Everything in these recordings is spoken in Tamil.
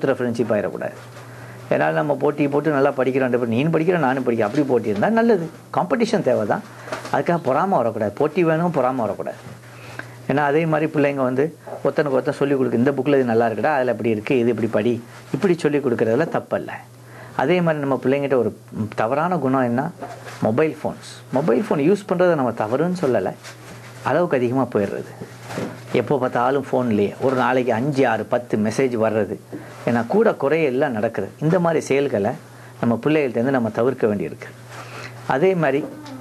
ஒருத்தர் ஃப்ரெண்ட்ஷிப் ஆயிடக்கூடாது ஏன்னால் நம்ம போட்டி போட்டு நல்லா படிக்கிறோம் ரெண்டு பேரும் நீனும் படிக்கிற நானும் படிக்கிறேன் அப்படி போட்டி இருந்தால் நல்லது காம்படிஷன் தேவை தான் அதுக்காக பொறாமல் வரக்கூடாது போட்டி வேணும் பொறாமல் வரக்கூடாது ஏன்னா அதே மாதிரி பிள்ளைங்க வந்து ஒருத்தனுக்கு ஒருத்தன் சொல்லிக் கொடுக்கு இந்த புக்கில் இது நல்லா இருக்குடா அதில் இப்படி இருக்குது இது இப்படி படி இப்படி சொல்லிக் கொடுக்குறதுல தப்பல்ல அதே மாதிரி நம்ம பிள்ளைங்கிட்ட ஒரு தவறான குணம் என்ன mobile phones mobile phone use பண்ணுறதை நம்ம தவறுன்னு சொல்லலை அளவுக்கு அதிகமாக போயிடுறது எப்போ பார்த்தாலும் ஃபோன்லேயே ஒரு நாளைக்கு அஞ்சு ஆறு பத்து மெசேஜ் வர்றது ஏன்னா கூட குறைய எல்லாம் நடக்குது இந்த மாதிரி செயல்களை நம்ம பிள்ளைகள்ட்டேருந்து நம்ம தவிர்க்க வேண்டியிருக்கு அதே மாதிரி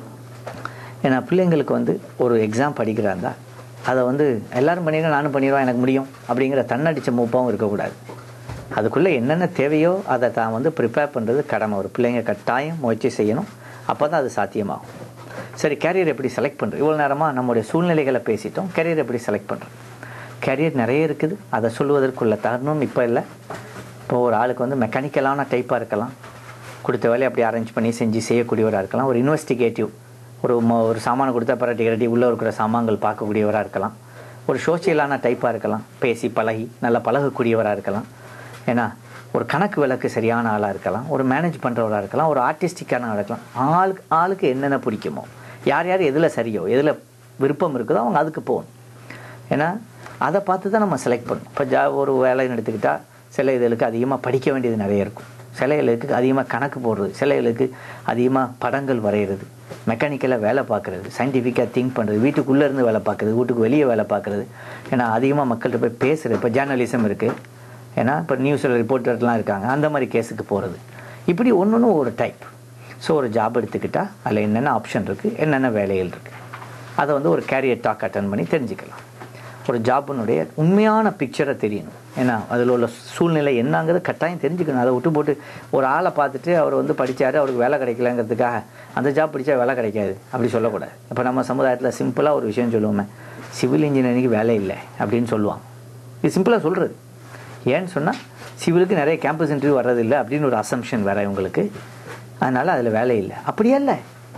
ஏன்னா பிள்ளைங்களுக்கு வந்து ஒரு எக்ஸாம் படிக்கிறாந்தா அதை வந்து எல்லாரும் பண்ணிடுறேன் நானும் பண்ணிடுவேன் எனக்கு முடியும் அப்படிங்கிற தன்னடிச்ச மூப்பாகவும் இருக்கக்கூடாது அதுக்குள்ளே என்னென்ன தேவையோ அதை தான் வந்து ப்ரிப்பேர் பண்ணுறது கடமை ஒரு பிள்ளைங்க கட்டாயம் முயற்சி செய்யணும் அப்போ தான் அது சாத்தியமாகும் சரி கேரியர் எப்படி செலக்ட் பண்ணுறது இவ்வளோ நேரமாக நம்முடைய சூழ்நிலைகளை பேசிட்டோம் கேரியர் எப்படி செலக்ட் பண்ணுறது கேரியர் நிறைய இருக்குது அதை சொல்லுவதற்குள்ள தருணம் இப்போ இல்லை இப்போ ஒரு ஆளுக்கு வந்து மெக்கானிக்கலான டைப்பாக இருக்கலாம் கொடுத்த வேலையை அப்படி அரேஞ்ச் பண்ணி செஞ்சு செய்யக்கூடியவராக இருக்கலாம் ஒரு இன்வெஸ்டிகேட்டிவ் ஒரு ம- ஒரு சாமானை கொடுத்தா பரட்டி கரட்டி உள்ளே இருக்கிற சாமான்கள் பார்க்கக்கூடியவராக இருக்கலாம் ஒரு சோசியலான டைப்பாக இருக்கலாம் பேசி பழகி நல்லா பழகக்கூடியவராக இருக்கலாம் ஏன்னா ஒரு கணக்கு விளக்கு சரியான ஆளாக இருக்கலாம் ஒரு மேனேஜ் பண்ணுறவராக இருக்கலாம் ஒரு ஆர்டிஸ்டிக்கான ஆளாக இருக்கலாம் ஆளுக்கு ஆளுக்கு என்னென்ன பிடிக்குமோ யார் யார் எதில் சரியோ எதில் விருப்பம் இருக்குதோ அவங்க அதுக்கு போகணும் ஏன்னா அதை பார்த்து தான் நம்ம செலக்ட் பண்ணணும் இப்போ ஜா ஒரு வேலைன்னு எடுத்துக்கிட்டால் சில இதுகளுக்கு அதிகமாக படிக்க வேண்டியது நிறைய இருக்கும் சிலைகளுக்கு அதிகமாக கணக்கு போடுறது சிலைகளுக்கு அதிகமாக படங்கள் வரைகிறது மெக்கானிக்கலாக வேலை பார்க்குறது சயின்டிஃபிக்காக திங்க் பண்ணுறது வீட்டுக்குள்ளே இருந்து வேலை பார்க்குறது வீட்டுக்கு வெளியே வேலை பார்க்குறது ஏன்னா அதிகமாக மக்கள்கிட்ட போய் பேசுகிறது இப்போ ஜேர்னலிசம் இருக்குது ஏன்னா இப்போ நியூஸில் ரிப்போர்ட்டர்லாம் இருக்காங்க அந்த மாதிரி கேஸுக்கு போகிறது இப்படி ஒன்று ஒன்று ஒரு டைப் ஸோ ஒரு ஜாப் எடுத்துக்கிட்டால் அதில் என்னென்ன ஆப்ஷன் இருக்குது என்னென்ன வேலைகள் இருக்குது அதை வந்து ஒரு கேரியர் டாக் அட்டன் பண்ணி தெரிஞ்சுக்கலாம் ஒரு ஜாப்பினுடைய உண்மையான பிக்சரை தெரியணும் ஏன்னா அதில் உள்ள சூழ்நிலை என்னங்கிறது கட்டாயம் தெரிஞ்சுக்கணும் அதை விட்டு போட்டு ஒரு ஆளை பார்த்துட்டு அவர் வந்து படித்தாரு அவருக்கு வேலை கிடைக்கலங்கிறதுக்காக அந்த ஜாப் படித்தா வேலை கிடைக்காது அப்படி சொல்லக்கூடாது இப்போ நம்ம சமுதாயத்தில் சிம்பிளாக ஒரு விஷயம் சொல்லுவோமே சிவில் இன்ஜினியரிங்க்கு வேலை இல்லை அப்படின்னு சொல்லுவாங்க இது சிம்பிளாக சொல்கிறது ஏன்னு சொன்னால் சிவிலுக்கு நிறைய கேம்பஸ் இன்டர்வியூ வர்றதில்லை அப்படின்னு ஒரு அசம்ஷன் வேற இவங்களுக்கு அதனால் அதில் வேலை இல்லை அப்படியே இல்லை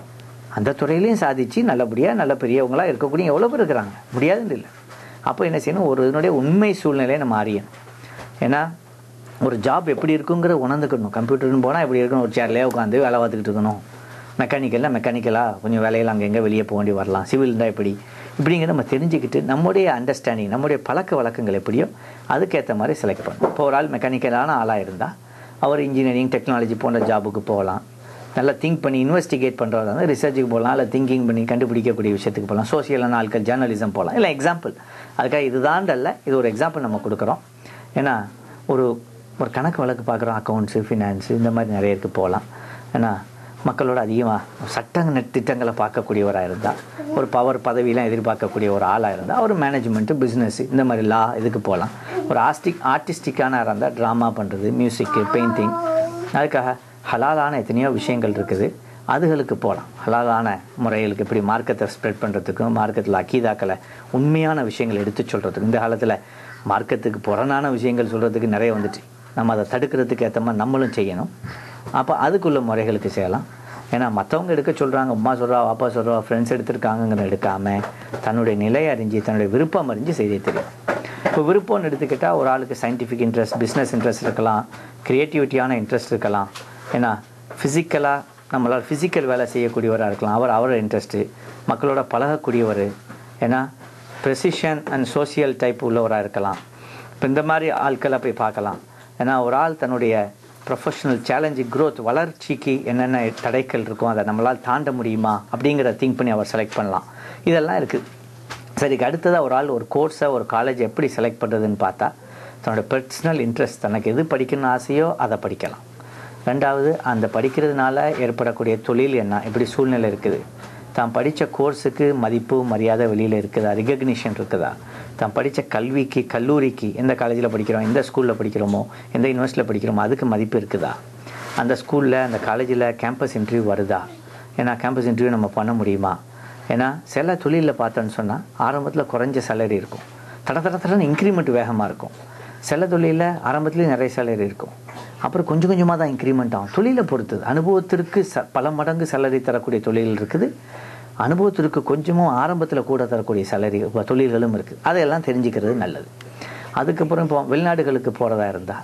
அந்த துறையிலையும் சாதிச்சு நல்லபடியாக நல்ல பெரியவங்களாக இருக்கக்கூடிய எவ்வளோ பேர் இருக்கிறாங்க முடியாதுன்னு இல்லை அப்போ என்ன செய்யணும் ஒரு இதனுடைய உண்மை சூழ்நிலையை நம்ம அறியணும் ஏன்னா ஒரு ஜாப் எப்படி இருக்குங்கிற உணர்ந்துக்கணும் கம்ப்யூட்டர்னு போனால் எப்படி இருக்கணும் ஒரு சேர்லேயே உட்காந்து வேலை பார்த்துக்கிட்டு இருக்கணும் மெக்கானிக்கல்னா மெக்கானிக்கலாக கொஞ்சம் வேலையில் அங்கே எங்கே வெளியே போக வேண்டி வரலாம் சிவில் இருந்தால் எப்படி இப்படிங்கிற நம்ம தெரிஞ்சுக்கிட்டு நம்முடைய அண்டர்ஸ்டாண்டிங் நம்முடைய பழக்க வழக்கங்கள் எப்படியோ அதுக்கேற்ற மாதிரி செலக்ட் பண்ணணும் இப்போ ஒரு ஆள் மெக்கானிக்கலான ஆளாக இருந்தால் அவர் இன்ஜினியரிங் டெக்னாலஜி போன்ற ஜாபுக்கு போகலாம் நல்லா திங்க் பண்ணி இன்வெஸ்டிகேட் பண்ணுறதா இருந்தால் ரிசர்ச்சுக்கு போகலாம் இல்லை திங்கிங் பண்ணி கண்டுபிடிக்கக்கூடிய விஷயத்துக்கு போகலாம் சோசியலான ஆட்கள் ஜேர்னலிசம் போகலாம் இல்லை எக்ஸாம்பிள் அதுக்காக இதுதாண்டல்ல இது ஒரு எக்ஸாம்பிள் நம்ம கொடுக்குறோம் ஏன்னா ஒரு ஒரு கணக்கு வழக்கு பார்க்குறோம் அக்கௌண்ட்ஸு ஃபினான்ஸு இந்த மாதிரி நிறைய இருக்குது போகலாம் ஏன்னா மக்களோட அதிகமாக சட்ட திட்டங்களை பார்க்கக்கூடியவராக இருந்தால் ஒரு பவர் பதவியெலாம் எதிர்பார்க்கக்கூடிய ஒரு ஆளாக இருந்தால் ஒரு மேனேஜ்மெண்ட்டு பிஸ்னஸ் இந்த மாதிரி லா இதுக்கு போகலாம் ஒரு ஆர்டிஸ்டிக் ஆர்டிஸ்டிக்கான இருந்தால் ட்ராமா பண்ணுறது மியூசிக்கு பெயிண்டிங் அதுக்காக ஹலாலான எத்தனையோ விஷயங்கள் இருக்குது அதுகளுக்கு போகலாம் ஹலாலான முறைகளுக்கு இப்படி மார்க்கத்தை ஸ்ப்ரெட் பண்ணுறதுக்கும் மார்க்கத்தில் அக்கீதாக்களை உண்மையான விஷயங்கள் எடுத்து சொல்கிறதுக்கு இந்த காலத்தில் மார்க்கத்துக்கு புறனான விஷயங்கள் சொல்கிறதுக்கு நிறைய வந்துட்டு நம்ம அதை தடுக்கிறதுக்கு ஏற்ற மாதிரி நம்மளும் செய்யணும் அப்போ அதுக்குள்ள முறைகளுக்கு செய்யலாம் ஏன்னா மற்றவங்க எடுக்க சொல்கிறாங்க அம்மா சொல்கிறா அப்பா சொல்கிறா ஃப்ரெண்ட்ஸ் எடுத்திருக்காங்கங்கிற எடுக்காமல் தன்னுடைய நிலை அறிஞ்சு தன்னுடைய விருப்பம் அறிஞ்சு செய்ய தெரியும் இப்போ விருப்பம்னு எடுத்துக்கிட்டால் ஒரு ஆளுக்கு சயின்டிஃபிக் இன்ட்ரெஸ்ட் பிஸ்னஸ் இன்ட்ரெஸ்ட் இருக்கலாம் க்ரியேட்டிவிட்டியான இன்ட்ரெஸ்ட் இருக்கலாம் ஏன்னா ஃபிசிக்கலாக நம்மளால் ஃபிசிக்கல் வேலை செய்யக்கூடியவராக இருக்கலாம் அவர் அவரோட இன்ட்ரெஸ்ட்டு மக்களோட பழகக்கூடியவர் ஏன்னா ப்ரெசிஷன் அண்ட் சோசியல் டைப் உள்ளவராக இருக்கலாம் இப்போ இந்த மாதிரி ஆட்களை போய் பார்க்கலாம் ஏன்னா ஒரு ஆள் தன்னுடைய ப்ரொஃபஷனல் சேலஞ்சு growth வளர்ச்சிக்கு என்னென்ன தடைகள் இருக்கும் அதை நம்மளால் தாண்ட முடியுமா அப்படிங்கிறத திங்க் பண்ணி அவர் செலக்ட் பண்ணலாம் இதெல்லாம் இருக்குது சரிக்கு அடுத்ததாக ஒரு ஆள் ஒரு கோர்ஸை ஒரு காலேஜ் எப்படி செலக்ட் பண்ணுறதுன்னு பார்த்தா தன்னோட பர்சனல் இன்ட்ரெஸ்ட் தனக்கு எது படிக்கணும்னு ஆசையோ அதை படிக்கலாம் ரெண்டாவது அந்த படிக்கிறதுனால ஏற்படக்கூடிய தொழில் என்ன எப்படி சூழ்நிலை இருக்குது தான் படித்த கோர்ஸுக்கு மதிப்பு மரியாதை வெளியில் இருக்குதா ரிகக்னிஷன் இருக்குதா தான் படித்த கல்விக்கு கல்லூரிக்கு எந்த காலேஜில் படிக்கிறோம் எந்த ஸ்கூலில் படிக்கிறோமோ எந்த யூனிவர்சிட்டியில் படிக்கிறோமோ அதுக்கு மதிப்பு இருக்குதா அந்த ஸ்கூலில் அந்த காலேஜில் கேம்பஸ் இன்டர்வியூ வருதா ஏன்னா கேம்பஸ் இன்டர்வியூ நம்ம பண்ண முடியுமா ஏன்னா சில தொழிலில் பார்த்தோன்னு சொன்னால் ஆரம்பத்தில் குறைஞ்ச சேலரி இருக்கும் தட தட தடன்னு இன்க்ரிமெண்ட் வேகமாக இருக்கும் சில தொழிலில் ஆரம்பத்துலேயும் நிறைய சேலரி இருக்கும் அப்புறம் கொஞ்சம் கொஞ்சமாக தான் இன்க்ரிமெண்ட் ஆகும் தொழிலை பொறுத்தது அனுபவத்திற்கு ச பல மடங்கு சேலரி தரக்கூடிய தொழில் இருக்குது அனுபவத்திற்கு கொஞ்சமும் ஆரம்பத்தில் கூட தரக்கூடிய சேலரி தொழில்களும் இருக்குது அதையெல்லாம் தெரிஞ்சுக்கிறது நல்லது அதுக்கப்புறம் இப்போ வெளிநாடுகளுக்கு போகிறதா இருந்தால்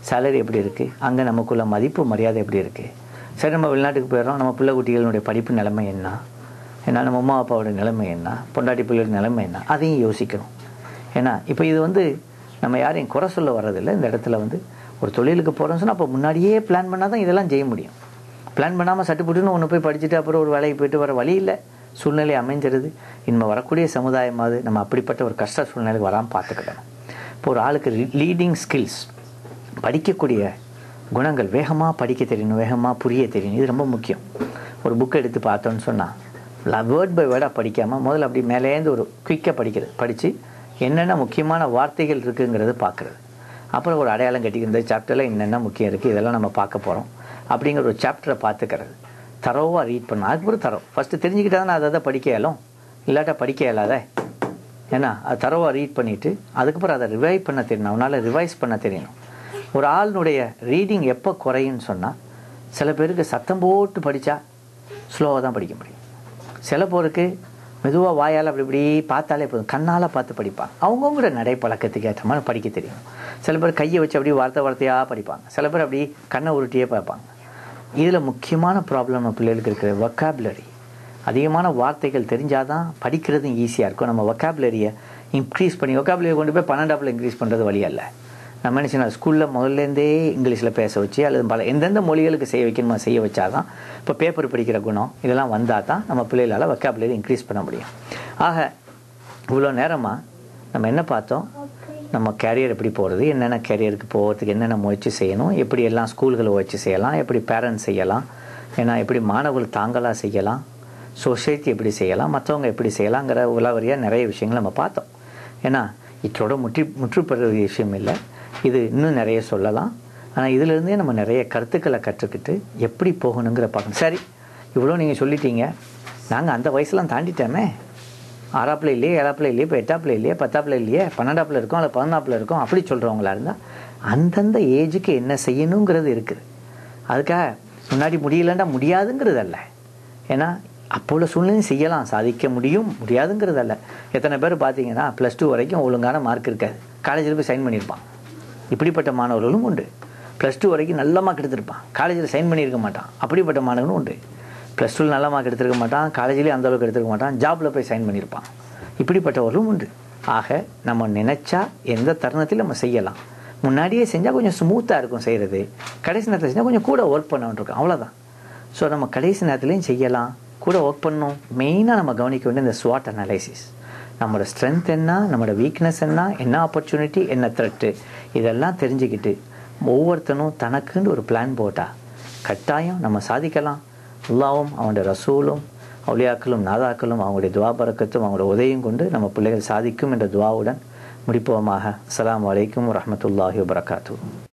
சேலரி எப்படி இருக்குது அங்கே நமக்குள்ள மதிப்பு மரியாதை எப்படி இருக்குது சரி நம்ம வெளிநாட்டுக்கு போயிடுறோம் நம்ம பிள்ளை குட்டிகளுடைய படிப்பு நிலைமை என்ன ஏன்னா நம்ம அம்மா அப்பாவோட நிலைமை என்ன பொண்டாட்டி பிள்ளையோட நிலைமை என்ன அதையும் யோசிக்கணும் ஏன்னா இப்போ இது வந்து நம்ம யாரையும் குறை சொல்ல வர்றதில்லை இந்த இடத்துல வந்து ஒரு தொழிலுக்கு போகிறோம்னு சொன்னால் அப்போ முன்னாடியே பிளான் பண்ணால் தான் இதெல்லாம் செய்ய முடியும் பிளான் பண்ணாமல் சட்டுப்புட்டுன்னு ஒன்று போய் படிச்சுட்டு அப்புறம் ஒரு வேலைக்கு போயிட்டு வர வழி இல்லை சூழ்நிலை அமைஞ்சிருது இனிமே வரக்கூடிய சமுதாயமாவது நம்ம அப்படிப்பட்ட ஒரு கஷ்ட சூழ்நிலைக்கு வராமல் பார்த்துக்கிடணும் இப்போ ஒரு ஆளுக்கு லீடிங் ஸ்கில்ஸ் படிக்கக்கூடிய குணங்கள் வேகமாக படிக்க தெரியணும் வேகமாக புரிய தெரியணும் இது ரொம்ப முக்கியம் ஒரு புக் எடுத்து பார்த்தோன்னு சொன்னால் வேர்ட் பை வேர்டாக படிக்காமல் முதல்ல அப்படி மேலேருந்து ஒரு குயிக்காக படிக்கிறது படித்து என்னென்ன முக்கியமான வார்த்தைகள் இருக்குங்கிறத பார்க்குறது அப்புறம் ஒரு அடையாளம் கட்டிக்கிற இந்த சாப்டரில் என்னென்ன முக்கியம் இருக்குது இதெல்லாம் நம்ம பார்க்க போகிறோம் அப்படிங்கிற ஒரு சாப்டரை பார்த்துக்கிறது தரோவாக ரீட் பண்ணணும் அதுக்கப்புறம் தரோம் ஃபஸ்ட்டு தெரிஞ்சுக்கிட்டா தான் அதை அதை படிக்க இயலும் இல்லாட்டா படிக்க இயலாத ஏன்னா அது தரோவாக ரீட் பண்ணிவிட்டு அதுக்கப்புறம் அதை ரிவைவ் பண்ண தெரியணும் அவனால் ரிவைஸ் பண்ண தெரியணும் ஒரு ஆளுனுடைய ரீடிங் எப்போ குறையும்னு சொன்னால் சில பேருக்கு சத்தம் போட்டு படித்தா ஸ்லோவாக தான் படிக்க முடியும் சில பேருக்கு மெதுவாக வாயால் அப்படி இப்படி பார்த்தாலே போதும் கண்ணால் பார்த்து படிப்பாங்க அவங்கவுங்களோட நடை பழக்கத்துக்கு ஏற்ற மாதிரி படிக்க தெரியும் சில பேர் கையை வச்சு அப்படியே வார்த்தை வார்த்தையாக படிப்பாங்க சில பேர் அப்படி கண்ணை உருட்டியே பார்ப்பாங்க இதில் முக்கியமான ப்ராப்ளம் நம்ம பிள்ளைகளுக்கு இருக்கிற வொக்காபுலரி அதிகமான வார்த்தைகள் தெரிஞ்சால் தான் படிக்கிறதும் ஈஸியாக இருக்கும் நம்ம வொக்காபுலரியை இன்க்ரீஸ் பண்ணி வொக்காபுலரியை கொண்டு போய் பன்னெண்டாப்பில் இன்க்ரீஸ் பண்ணுறது வழி அல்ல நம்ம என்ன செய்யணும் ஸ்கூலில் முதல்லேருந்தே இங்கிலீஷில் பேச வச்சு அல்லது பல எந்தெந்த மொழிகளுக்கு செய்ய வைக்கணுமோ செய்ய வச்சா தான் இப்போ பேப்பர் படிக்கிற குணம் இதெல்லாம் வந்தால் தான் நம்ம பிள்ளைகளால் வொக்காபுலரி இன்க்ரீஸ் பண்ண முடியும் ஆக இவ்வளோ நேரமாக நம்ம என்ன பார்த்தோம் நம்ம கேரியர் எப்படி போகிறது என்னென்ன கேரியருக்கு போகிறதுக்கு என்னென்ன முயற்சி செய்யணும் எப்படி எல்லாம் ஸ்கூல்களை முயற்சி செய்யலாம் எப்படி பேரண்ட்ஸ் செய்யலாம் ஏன்னா எப்படி மாணவர்கள் தாங்களாக செய்யலாம் சொசைட்டி எப்படி செய்யலாம் மற்றவங்க எப்படி செய்யலாங்கிற உலவரியாக நிறைய விஷயங்கள் நம்ம பார்த்தோம் ஏன்னா இதோட முற்றி முற்றுப்பெற விஷயம் இல்லை இது இன்னும் நிறைய சொல்லலாம் ஆனால் இதிலிருந்தே நம்ம நிறைய கருத்துக்களை கற்றுக்கிட்டு எப்படி போகணுங்கிற பார்க்கணும் சரி இவ்வளோ நீங்கள் சொல்லிட்டீங்க நாங்கள் அந்த வயசுலாம் தாண்டிட்டோமே ஆறாப்பில் இல்லையே ஏழாப்பில் இல்லையே இப்போ எட்டாப்பில் இல்லையே பத்தாப்பில் இல்லையே பன்னெண்டாப்பில் இருக்கோம் இல்லை பதினாப்பில் இருக்கோம் அப்படி சொல்கிறவங்களா இருந்தால் அந்தந்த ஏஜுக்கு என்ன செய்யணுங்கிறது இருக்குது அதுக்காக முன்னாடி முடியலன்னா முடியாதுங்கிறது அல்ல ஏன்னா அப்போ உள்ள சூழ்நிலையும் செய்யலாம் சாதிக்க முடியும் முடியாதுங்கிறது அல்ல எத்தனை பேர் பார்த்தீங்கன்னா ப்ளஸ் டூ வரைக்கும் ஒழுங்கான மார்க் இருக்காது காலேஜில் போய் சைன் பண்ணியிருப்பான் இப்படிப்பட்ட மாணவர்களும் உண்டு ப்ளஸ் டூ வரைக்கும் நல்ல மார்க் எடுத்திருப்பான் காலேஜில் சைன் பண்ணியிருக்க மாட்டான் அப்படிப்பட்ட மாணவனும் உண்டு ப்ளஸ் டூவில் நல்ல மார்க் எடுத்திருக்க மாட்டான் காலேஜ்லேயும் அந்த அளவுக்கு எடுத்திருக்க மாட்டான் ஜாப்பில் போய் சைன் பண்ணியிருப்பான் இப்படிப்பட்டவர்களும் உண்டு ஆக நம்ம நினச்சா எந்த தருணத்திலும் நம்ம செய்யலாம் முன்னாடியே செஞ்சால் கொஞ்சம் ஸ்மூத்தாக இருக்கும் செய்கிறது கடைசி நேரத்தில் செஞ்சால் கொஞ்சம் கூட ஒர்க் பண்ண வேண்டியிருக்கும் அவ்வளோதான் ஸோ நம்ம கடைசி நேரத்துலையும் செய்யலாம் கூட ஒர்க் பண்ணணும் மெயினாக நம்ம கவனிக்க வேண்டிய இந்த ஸ்வாட் அனாலிசிஸ் நம்மளோட ஸ்ட்ரென்த் என்ன நம்மளோட வீக்னஸ் என்ன என்ன ஆப்பர்ச்சுனிட்டி என்ன த்ரெட்டு இதெல்லாம் தெரிஞ்சுக்கிட்டு ஒவ்வொருத்தனும் தனக்குன்னு ஒரு பிளான் போட்டால் கட்டாயம் நம்ம சாதிக்கலாம் அல்லாவும் அவனுடைய ரசூலும் அவுளியாக்களும் நாதாக்களும் அவங்களுடைய துவா பறக்கத்தும் அவங்களோட உதவியும் கொண்டு நம்ம பிள்ளைகள் சாதிக்கும் என்ற துவாவுடன் முடிப்போமாக அஸ்ஸலாமு அலைக்கும் வரஹ்மத்துல்லாஹி வபரகாத்து